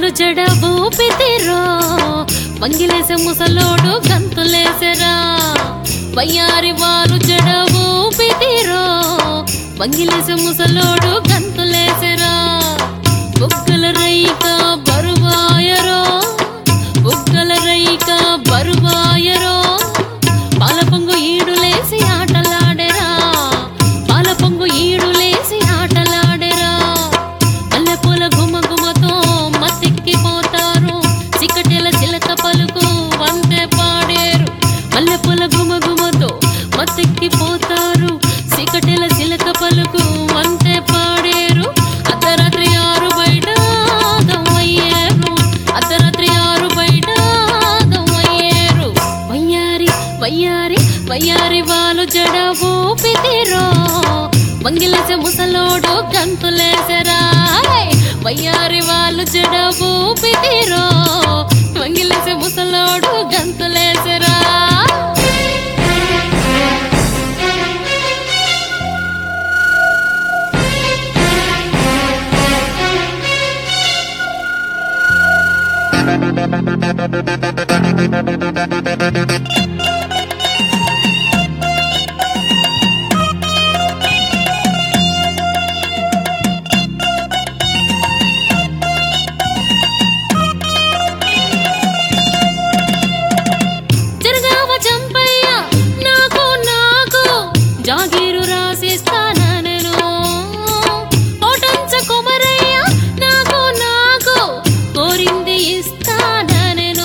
జడ ఊపితిరో మంగిలేసే ముసలోడు గంతులేసెరా వయ్యారి వారు జడ ఊపితిరో మంగిలేసే ముసలోడు గంతులేసెరా బుగ్గల రైక బరువాయరో బుగ్గల రైక బరువాయరో పాల పొంగు ఈడులేసి ఆటలాడెరా పాల పొంగు ఈడులేసి ఆటలాడెరా మల్లెపూల గుమ గుమతో మత్తెక్కిపోతారు చికటెల చిలక పలుకు వంతే పాడేరు మల్లెపూల గుమ గుమతో మత్తెక్కిపోతారు చికటెల చిలక పలుకు వంతే పాడేరు అర్ధరాత్రి ఆరు బయట గమ్మయ్యేరు అర్ధరాత్రి ఆరు బయట గమ్మయ్యేరు వయ్యారి వయ్యారి వయ్యారి వాళ్ళు జడ ఊపితిరో మంగిలేసే ముసలోడు గంతులేసరా వయ్యారి వాళ్ళు జడ ఊపితిరో మంగిలేసే ముసలోడు గంతులేసరా జరగావ చంపయ్య నాకు నాకు జాగీరు రాసిస్తాన నేను ఓటంచ కుమరయ్య నాకు నాకు కోరింది ఇస్తాన నేను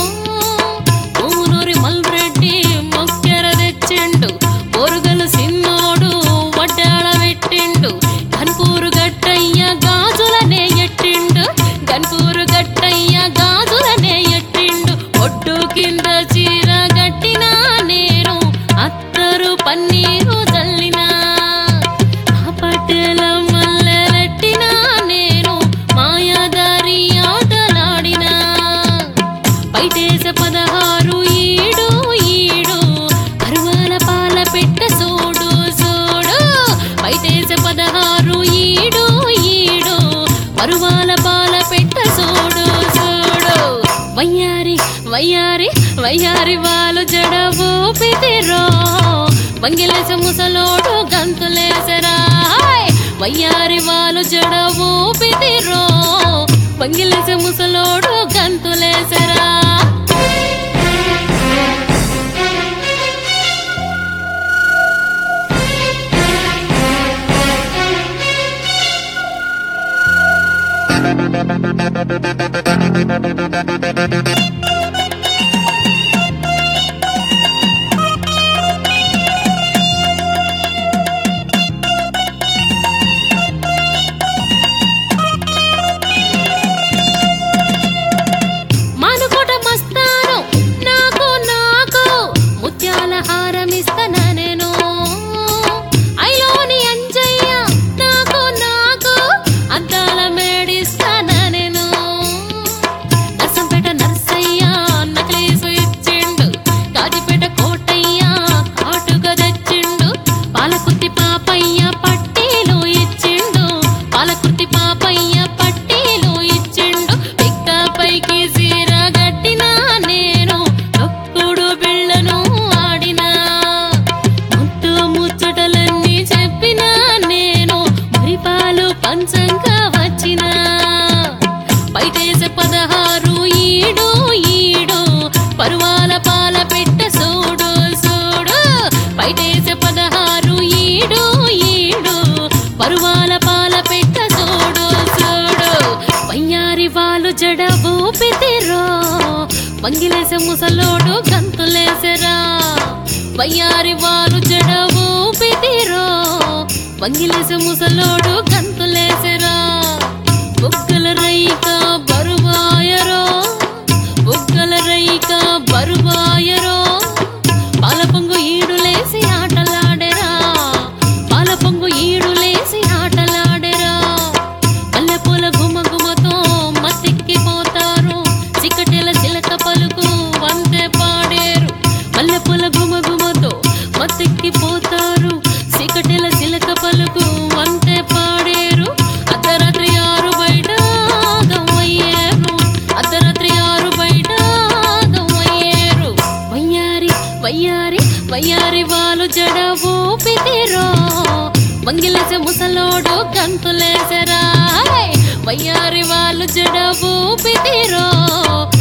ఊనూరి మల్రెడ్డి మొక్కెర తెచ్చిండు పొరుగలు సిన్నోడు వడ్డాళ పెట్టిండు కన్పూరు గట్టయ్య గాజులనే ఎట్టిండు కన్పూరు గట్టయ్య గాజులనే ఎట్టిండు ఒడ్డు కింద చీర గట్టిన నేను అత్తరు పన్నీరు చల్లినా ఆ పట్టెల మల్లెలెట్టిన నేను మాయాదారి ఆటలాడినా బయటేస పదహారు ఈడు ఈడు పరువాల పాల పెట్ట సోడు సోడు బయటేస పదహారు ఈడు ఈడు పరువాల పాల పెట్ట సోడు సోడు వయ్యారి వయ్యారి వయ్యారి వాళ్ళు జడ ఊపితిరో వంగిలేస ముసలోడు గంతులేసరా హాయ్! వయ్యారి వాళ్ళు జడ ఊపితిరో వంగిలేస ముసలోడు గంతులేసరా మానుకోట మస్తాను నాకు నాకు ముత్యాల హారం ఇస్తానా నేను ఐలోని అంజయ్య నాకు నాకు అద్దాల మేడిస్తానా నేను నర్సంపేట నర్సయ్య నకలీసు ఇచ్చిండు కాజిపేట కోటయ్య కాటుగా తెచ్చిండు పాలకుర్తి పాపయ్య పట్టీలు ఇచ్చిండు పాలకుర్తి పాపయ్య పట్టీలు ఇచ్చిండు పిక్క పైకి సీర గట్టినా నేను ఒక్కుడు బిళ్ళను ఆడినా ముద్దు ముచ్చటలన్నీ చెప్పినా నేను మురిపాలు పంచంగా వచ్చినా బయటేసే పదహారు ఈడు ఈడు పరువాల పాల పెట్ట సోడు సోడు బయటేసే పదహారు ఈడు ఈడు పరువాల పాల పెట్ట సోడు సోడు వయ్యారి వాళ్ళు జడ ఊపితిరో వంగిలేసే ముసలోడు గంతులేసెరా వయ్యారి వారు జడ ఊపితిరో వంగిలేసే ముసలోడు గంతులేసెరా బుగ్గల రైక బరువాయరో బుగ్గల రైక బరువాయరో పాల పొంగు ఈడులేసి ఆటలాడెరా పాల పొంగు ఈడులేసి ఆటలాడెరా మల్లెపూల గుమ గుమతో మత్తెక్కిపోతారు చికటెల చిలక పలుకు వంతే పాడేరు మల్లెపూల గుమ గుమతో మత్తెక్కిపోతారు చికటెల చిలక పలుకు వంతే పాడేరు అర్ధరాత్రి ఆరు బయట గమ్మ వయ్యారి వయ్యారి వాళ్ళు జడ ఊపితిరో వంగిలేసే ముసలోడు గంతులేసరా వయ్యారి వాళ్ళు జడ ఊపితిరో